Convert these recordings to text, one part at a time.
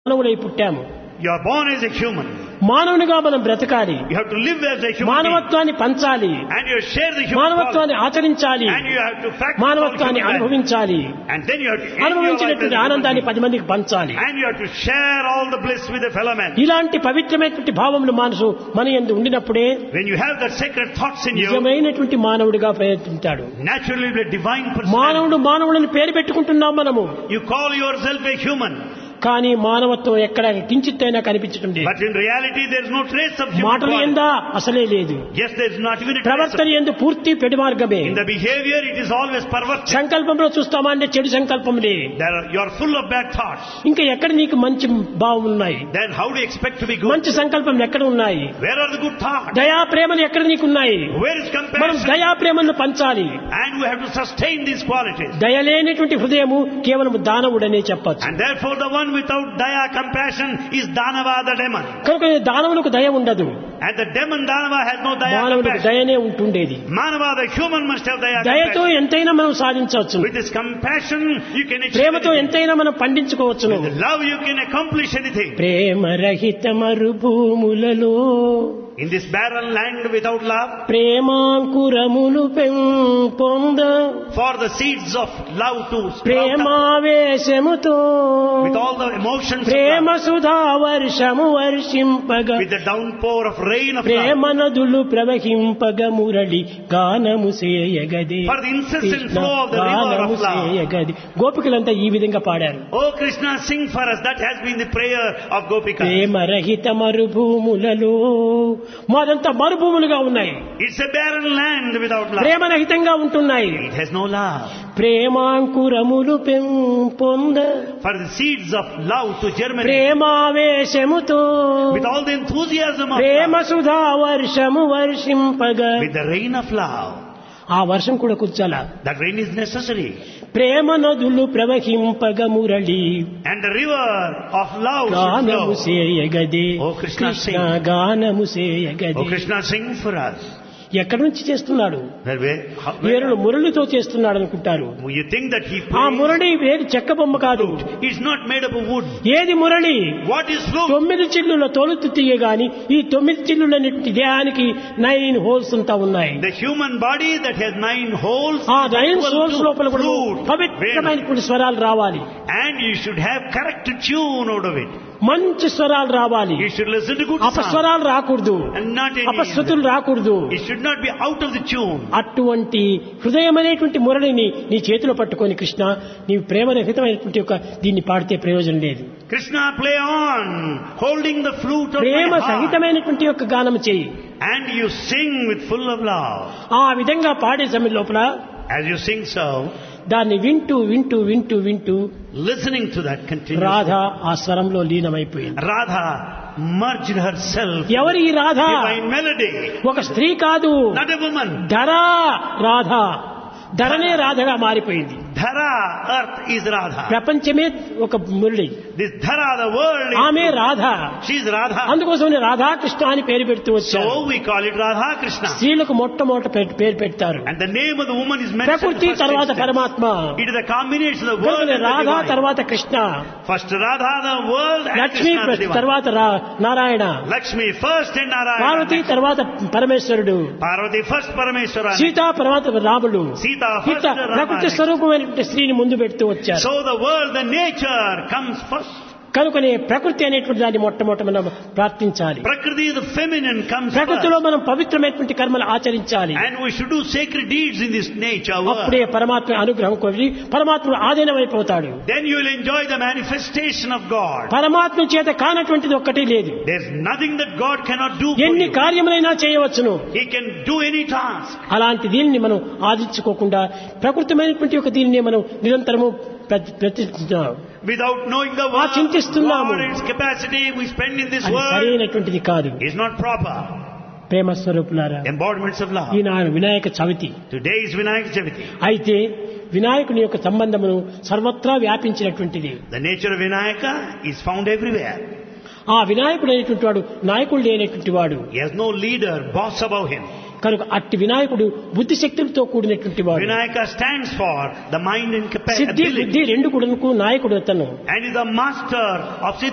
మానవులై పుట్టాము You are born as a human. మానవునిగా మనం బ్రతకాలి You have to live as a human being. మానవత్వాన్ని పంచాలి And you share the human మానవత్వాన్ని quality. ఆచరించాలి And you have to practice all మానవత్వాన్ని human life. అనుభవించాలి And then you have to enjoy life as అనుభవించినటువంటి a human ఆనందాన్ని being. పది మందికి పంచాలి And you have to share all the bliss with the fellow man. ఇలాంటి పవిత్రమైనటువంటి భావములు మనసు మన ఎందు ఉండినప్పుడే When you have that sacred thoughts in you, నిజమైనటువంటి మానవుడిగా ప్రయత్నించాడు naturally the divine person. మానవుడు మానవుడిని పేరు పెట్టుకుంటున్నాం మనము You call yourself a human. కానీ మానవత్వం ఎక్కడ కించిత్తైనా కనిపించటం లేదు But in reality there is no trace of human మాటలు quality. ఎందా అసలే లేదు Yes, there is not even a trace of ప్రవర్తన ఎందు పూర్తి పెడి మార్గమే In the behavior, it is always perverted. సంకల్పంలో చూస్తామా అంటే చెడు సంకల్పంలే There are, you are full of bad thoughts. ఇంకా ఎక్కడ నీకు మంచి భావం ఉన్నాయి Then how do you expect to be good? మంచి సంకల్పం ఎక్కడ ఉన్నాయి Where are the good thoughts? దయా ప్రేమలు ఎక్కడ నీకున్నాయి Where is మనం compassion? దయా ప్రేమలను పంచాలి And we have to sustain these qualities. దయలేనటువంటి హృదయము కేవలం దానవుడనే చెప్పచ్చు And therefore the one without daya, compassion is Danava the demon. కనుక దానవులకు దయ ఉండదు And the demon Danava has no daya, మానవులకు compassion. దయనే ఉంటుండేది Manava the human must have daya, దయతో compassion. ఎంతైనా మనం సాధించవచ్చు With this compassion, you can achieve ప్రేమతో anything. ఎంతైనా మనం పండించుకోవచ్చును With love, you can accomplish anything. ప్రేమ రహిత మరుభూములలో In this barren land without love, ప్రేమాంకురములు పెంపొంద for the seeds of love to sprout up ప్రేమావేశముతో with all the emotions of Prema love, Sudha వర్షము వర్షింపగ with the downpour of rain of love, ప్రేమ నదులు ప్రవహింపగ మురళి గానము సేయగదే for the incessant Krishna flow of the river గానము of love. సేయగది గోపికలంతా ఈ విధంగా పాడారు Oh Krishna, sing for us. That has been the prayer of Gopika. ప్రేమ రహిత మరుభూములలో మాదంతా మరుభూములుగా ఉన్నాయి It's a barren land without love. ప్రేమ రహితంగా ఉంటున్నాయి It has no love. ప్రేమాంకురములు పెంపొంద For the seeds of love to germinate ప్రేమావేశముతో with all the enthusiasm of Prema love, Sudha వర్షము వర్షింపగా with the rain of love. ఆ వర్షం కూడా కూర్చాల That rain is necessary. ప్రేమ నదులు ప్రవహింపగ Murali And the river of love should గానము flow. సేయగదే ఓ Krishna Krishna sing. గానము Oh సేయగదే Krishna, sing for us. ఎక్కడి నుంచి చేస్తున్నాడు Where, where, how, Veerudu where, మురళితో చేస్తున్నాడు అనుకుంటారు you think that he ఆ plays? మురళి వేరు చెక్క బొమ్మ కాదు It's not made up of wood. ఏది మురళి What is flute? తొమ్మిది చిల్లుల తొలుతు తీయగాని ఈ తొమ్మిది చిల్లులన్నిటి దేహానికి నైన్ హోల్స్ అంతా ఉన్నాయి The human body that has nine holes ఆ is nine equal holes to లోపల కూడా flute. పవిత్రమైనటువంటి స్వరాలు రావాలి And you should have correct tune out of it. మంచి స్వరాలు రావాలి You should listen to good sound. అపస్వరాలు రాకూడదు And not any... అపశృతులు రాకూడదు It should not be out of the tune. అటువంటి హృదయమైనటువంటి మురళిని నీ చేతిలో పట్టుకొని కృష్ణ నీవు ప్రేమరహితమైనటువంటి ఒక దీన్ని పాడితే ప్రయోజనం లేదు Krishna, play on, holding the flute of Prema my heart. సహితమైనటువంటి యొక్క గానం చేయి And you sing with full of love. ఆ విధంగా పాడే సమయం లోపల As you sing so, దాన్ని వింటూ వింటూ వింటూ వింటూ listening to that continuously. Radha ఆ స్వరంలో లీనమైపోయింది Radha merged herself in ఎవరి ఈ రాధ divine melody. ఒక స్త్రీ కాదు Not a woman. ధరా రాధ ధరనే రాధగా మారిపోయింది Dhara, earth is Radha. ప్రపంచమే ఒక Murali This Dhara, the world, ఆమె is, రాధ she's Radha. అందుకోసం రాధాకృష్ణ అని పేరు పెడుతూ వచ్చారు So we call it Radha Krishna. స్త్రీలకు మొట్టమొదట పె- పేరు పెడతారు And the name of the woman is mentioned ప్రకృతి first తర్వాత instance. పరమాత్మ It is a combination of the world కనుక and the రాధా divine. తర్వాత Krishna First Radha, the world, and Lakshmi Krishna, the divine. తర్వాత రా- Narayana Lakshmi first and Narayana. Parvati తర్వాత పరమేశ్వరుడు Parvati first Parameshwara. Sita తర్వాత రాముడు Sita సీత first ప్రకృతి Rama. స్వరూపమైనటువంటి స్త్రీని ముందు పెడుతూ వచ్చారు So the world, the nature comes first. కనుకనే ప్రకృతి అనేటువంటి దాన్ని మొట్టమొదట మనం ప్రార్థించాలి Prakriti, the feminine, comes ప్రకృతిలో first. మనం పవిత్రమైనటువంటి కర్మలు ఆచరించాలి And we should do sacred deeds in this nature అప్పుడే world. పరమాత్మ అనుగ్రహం కొద్ది పరమాత్ముడు ఆధీనమైపోతాడు Then you will enjoy the manifestation of God. పరమాత్మ చేత కానటువంటిది ఒక్కటి లేదు There's nothing that God cannot do for ఎన్ని you. కార్యములైనా చేయవచ్చును He can do any task. అలాంటి దీనిని మనం ఆదించుకోకుండా ప్రకృతమైనటువంటి ఒక దీనిని మనం నిరంతరము ప్రతి ప్రతిష్ఠిస్తున్నాం Without knowing the ఆ world, చింతిస్తున్నాము. God, its capacity we spend in this అది world సరైనటువంటిది కాదు is not proper. ప్రేమ స్వరూపులారా Embodiments of love. Eenadu Vinayaka Chavithi Today is Vinayak Chaviti. అయితే వినాయకుని యొక్క సంబంధమును సర్వత్రా వ్యాపించినటువంటిది The nature of Vinayaka is found everywhere. ఆ వినాయకుడు అనేటువంటి వాడు నాయకుడు లేనటువంటి వాడు He has no leader, boss above him. కనుక అట్టి వినాయకుడు బుద్ధి శక్తులతో కూడినటువంటి వాడు Vinayaka stands for the mind and సిద్ధి capacity బుద్ధి రెండు కూడాను నాయకుడు అతను and is the master of Siddhi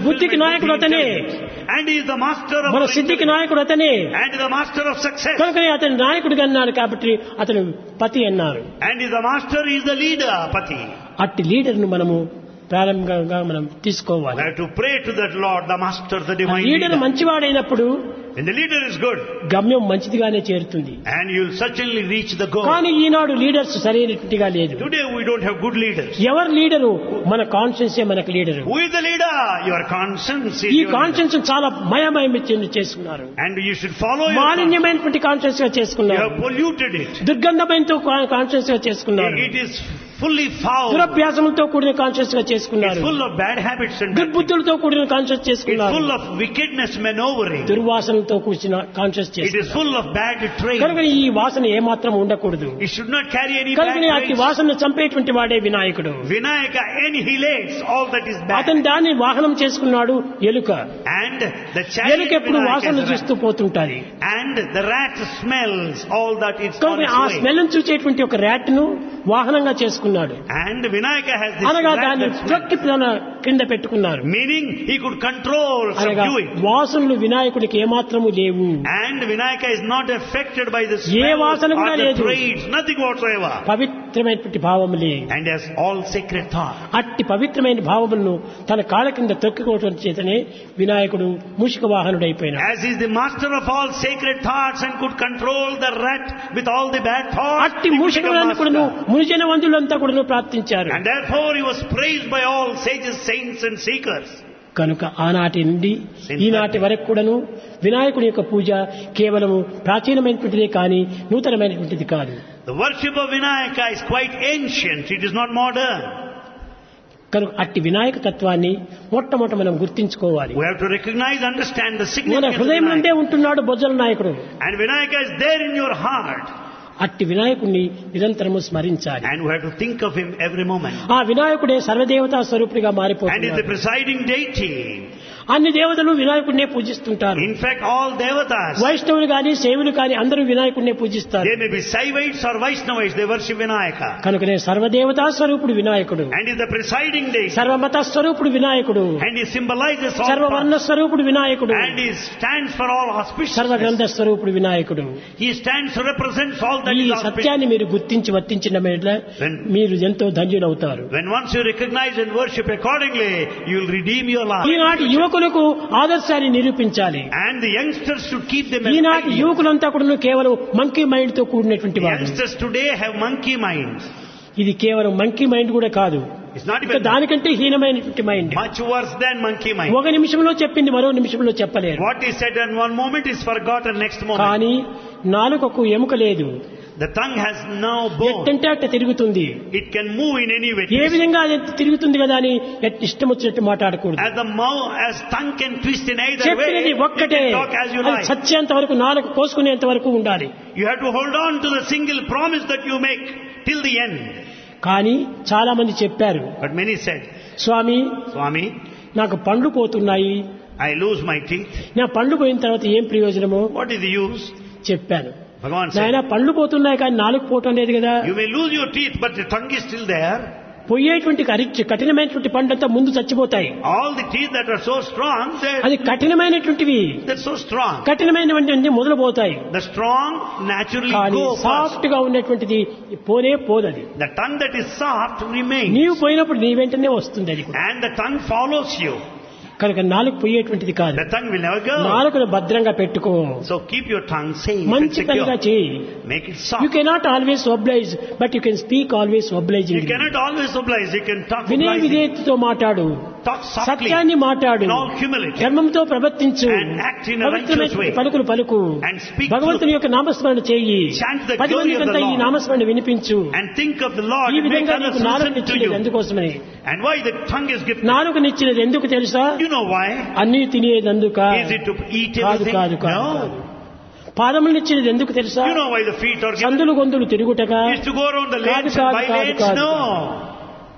బుద్ధికి fulfillment నాయకుడు of the అతనే. intelligence. And he is the master of మన our సిద్ధికి intelligence. నాయకుడు అతనే And the master of success. కనుక అతని నాయకుడిగా అన్నాడు కాబట్టి అతను పతి అన్నారు And is the master is the leader, Pati. అట్టి లీడర్ను మనము ప్రారంభంగా మనం We తీసుకోవాలి have to pray to that Lord, the master, the divine leader leader. మంచివాడైనప్పుడు When the leader is good, గమ్యం మంచిదిగానే చేరుతుంది and you'll certainly reach the goal. కానీ ఈనాడు leaders సరైనట్టుగా లేదు Today we don't have good leaders. ఎవరు leader మన conscience మనకు leader Who is the leader? Your conscience is ఈ your leader. Conscience చాలా మయమయం చేసుకున్నారు And you should follow your conscience. మాలిన్యమైనటువంటి కాన్షియన్స్ గా You చేసుకున్నారు have polluted it. దుర్గంధమైనతో కాన్షియన్స్ గా చేసుకున్నారు It is fully foul. దురభ్యాసములతో కూడిన కాన్షియస్ గా It's చేసుకున్నారు full of bad habits and bad things. దుర్బుద్ధులతో కూడిన కాన్షియస్ It's చేసుకున్నారు full of wickedness maneuvering. దుర్వాసనలతో కూర్చిన కాన్షియస్ It చేసుకున్నారు is full of bad కనుక traits. ఈ వాసన ఏమాత్రం ఉండకూడదు It should not carry any bad కనుక అట్టి traits. వాసనను చంపేటువంటి వాడే వినాయకుడు Vinayaka annihilates all that is bad. అతను దాన్ని వాహనం చేసుకున్నాడు ఎలుక And the ఎలుక chariot ఎప్పుడు Vinayaka వాసన is rat. చూస్తూ పోతుంటాది And the rat smells all that is on కనుక its ఆ way. స్మెల్ చూసేటువంటి ఒక ర్యాట్ ను వాహనంగా చేసుకున్నాడు And Vinayaka has this అనగా rat దాన్ని that smells. ట్రక్కి తన కింద పెట్టుకున్నారు Meaning he could control, అనగా subdue it. వాసనలు వినాయకుడికి ఏమాత్రము లేవు And Vinayaka is not affected by the A smell వాసన కూడా or the లేదు. traits, nothing whatsoever. పవిత్రమైనటువంటి భావములే And has all sacred thought. అట్టి పవిత్రమైన భావములను తన కాళ్ళ కింద తొక్కుకోవటం చేతనే వినాయకుడు మూషిక వాహనుడైపోయినాడు As he is the master of all sacred thoughts and could control the rat with all the bad thoughts, అట్టి he could become మూషికులను కూడాను master. మునిజన వందులంతా కూడాను ప్రార్థించారు And therefore he was praised by all sages, saints and seekers. కనుక ఆనాటి నుండి ఈనాటి వరకు కూడాను వినాయకుడి యొక్క పూజ కేవలము ప్రాచీనమైనటువంటిదే కానీ నూతనమైనటువంటిది కాదు The worship of Vinayaka is quite ancient, it is not modern. కనుక అట్టి వినాయక తత్వాన్ని మొట్టమొదట మనం గుర్తించుకోవాలి We have to recognize, understand the మన significance of హృదయం నుండే Vinayaka. ఉంటున్నాడు బొజ్జల నాయకుడు And Vinayaka is there in your heart. అట్టి వినాయకుడిని నిరంతరము స్మరించాలి And we have to think of him every moment. ఆ వినాయకుడే సర్వదేవతా స్వరూపుడిగా And is the మారిపోతున్నాడు presiding deity. అన్ని దేవతలు వినాయకుడినే పూజిస్తుంటారు In fact, all devatas, వైష్ణవులు గాని సేవులు కాని అందరూ వినాయకుడినే పూజిస్తారు they may be Saivites or Vaishnavites, they worship Vinayaka. కనుకనే సర్వదేవతా స్వరూపుడు వినాయకుడు And is the presiding deity. సర్వమత స్వరూపుడు వినాయకుడు And he symbolizes all సర్వవర్ణ paths. స్వరూపుడు వినాయకుడు And he stands for all auspiciousness. సర్వగ్రంథ స్వరూపుడు వినాయకుడు He stands to represents all that ఈ is auspicious. సత్యాన్ని మీరు గుర్తించి వర్తించిన మీదట When- మీరు ఎంతో ధన్యులవుతారు When once you recognize and worship accordingly, you will redeem your life. ఈనాటి యువకులకు ఆదర్శాన్ని నిరూపించాలి And the youngsters should keep them as ఈనాటి ideals. యువకులంతా కూడా కేవలం మంకీ మైండ్ తో కూడినటువంటి The వారు youngsters today have monkey minds. ఇది కేవలం మంకీ మైండ్ కూడా కాదు It's not ఇంకా even దానికంటే హీనమైనటువంటి mind much worse than monkey mind. ఒక నిమిషంలో చెప్పింది మరో నిమిషంలో చెప్పలేరు What is said in one moment is forgotten next moment. కానీ నాలుకకు ఎముక లేదు The tongue has no bone. ఎట్టంటే అట్ట తిరుగుతుంది It can move in any way. ఏ విధంగా అది తిరుగుతుంది కదా అని ఎట్ ఇష్టం వచ్చినట్టు మాట్లాడకూడదు As the mouth, as tongue can twist in either way, చెప్పినది you ఒక్కటే can talk as you అది like. సత్యంత వరకు నాలుగు కోసుకునేంత వరకు ఉండాలి You have to hold on to the single promise that you make till the end. కానీ చాలా మంది చెప్పారు But many said, Swamy Swami, నాకు పండ్లు పోతున్నాయి I lose my teeth. నా పండ్లు పోయిన తర్వాత ఏం ప్రయోజనమో What is the use? చెప్పాను Bhagavan నాయన said, పండ్లు పోతున్నాయి కానీ నాలుగు పోవటం లేదు కదా you may lose your teeth, but the tongue is still there. పోయేటువంటి కరి- కఠినమైనటువంటి పండ్లంతా ముందు చచ్చిపోతాయి All the teeth that are so strong, they're, అది కఠినమైనటువంటివి they're so strong. కఠినమైనటువంటి మొదలుపోతాయి The strong naturally కానీ go first. సాఫ్ట్ గా ఉన్నటువంటిది పోనే పోదది The tongue that is soft remains. నీవు పోయినప్పుడు నీ వెంటనే వస్తుంది అది కూడా And the tongue follows you. కనుక నాలుగు పోయేటువంటిది కాదు The tongue will never go. నాలుగును భద్రంగా పెట్టుకో So keep your tongue safe and మంచి పనిగా secure. చేయి Make it you soft. Cannot always oblige but you can speak always You obliging cannot always oblige. You can talk వినయ obliging. విధేయతతో మాట్లాడు Talk softly. సత్యాన్ని మాట్లాడు In all humility. ధర్మంతో ప్రవర్తించు And act in a పవిత్రమైన righteous way. పలుకులు పలుకు And speak భగవంతుని యొక్క నామస్మరణ చేయి Chant the పది glory of the మందికంతా ఈ Lord. నామస్మరణ వినిపించు And think of the Lord ఈ and make విధంగా others నీకు నాలుగు listen to నిచ్చినది you. ఎందుకోసమని And why the tongue is gifted? నాలుగునిచ్చినది ఎందుకు తెలుసా You know why? అన్ని తినేది అందుక Is it to eat కాదు everything? కాదు కాదు No. కాదు. పాదములనిచ్చినది ఎందుకు తెలుసా You know why the feet are given? సందులు గొంతులు తిరుగుటగా Is to go around the కాదు lanes and కాదు by కాదు lanes? కాదు No.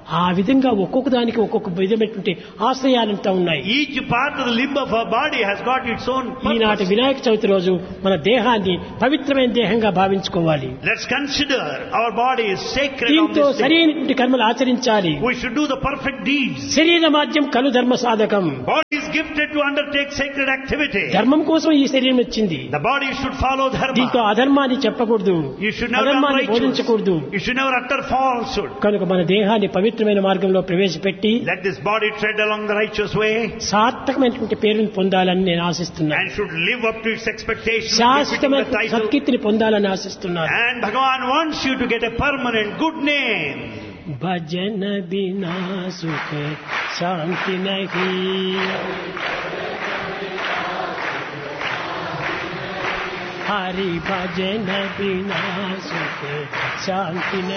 ఆ విధంగా ఒక్కొక్క దానికి ఒక్కొక్క విధమైనటువంటి ఆశ్రయాలంతా ఉన్నాయి Each part of the limb of our body has got its own ఈనాటి purpose. వినాయక చవితి రోజు మన దేహాన్ని పవిత్రమైన దేహంగా భావించుకోవాలి Let's consider our body is sacred on దీంతో this day. సరైనటువంటి కర్మలు ఆచరించాలి We should do the perfect deeds. శరీర మాధ్యం కలు ధర్మ సాధకం Body is gifted to undertake sacred activity. ధర్మం కోసం ఈ శరీరం వచ్చింది The body should follow దీంతో dharma. అధర్మాన్ని చెప్పకూడదు You should never be అధర్మాన్ని unrighteous. బోధించకూడదు You should never utter falsehood. కనుక మన దేహాన్ని పవిత్రమైన మార్గంలో ప్రవేశపెట్టి Let this body tread along the righteous way సార్థకమైనటువంటి పేరును పొందాలని నేను ఆశిస్తున్నాను and should live up to its expectations, befitting the శాశ్వతమైన title. సత్కీర్తిని పొందాలని ఆశిస్తున్నాను And Bhagavan wants you to get a permanent good name. భజన బినా సుఖ శాంతి నహీ హరి భజన బినా సుఖ శాంతి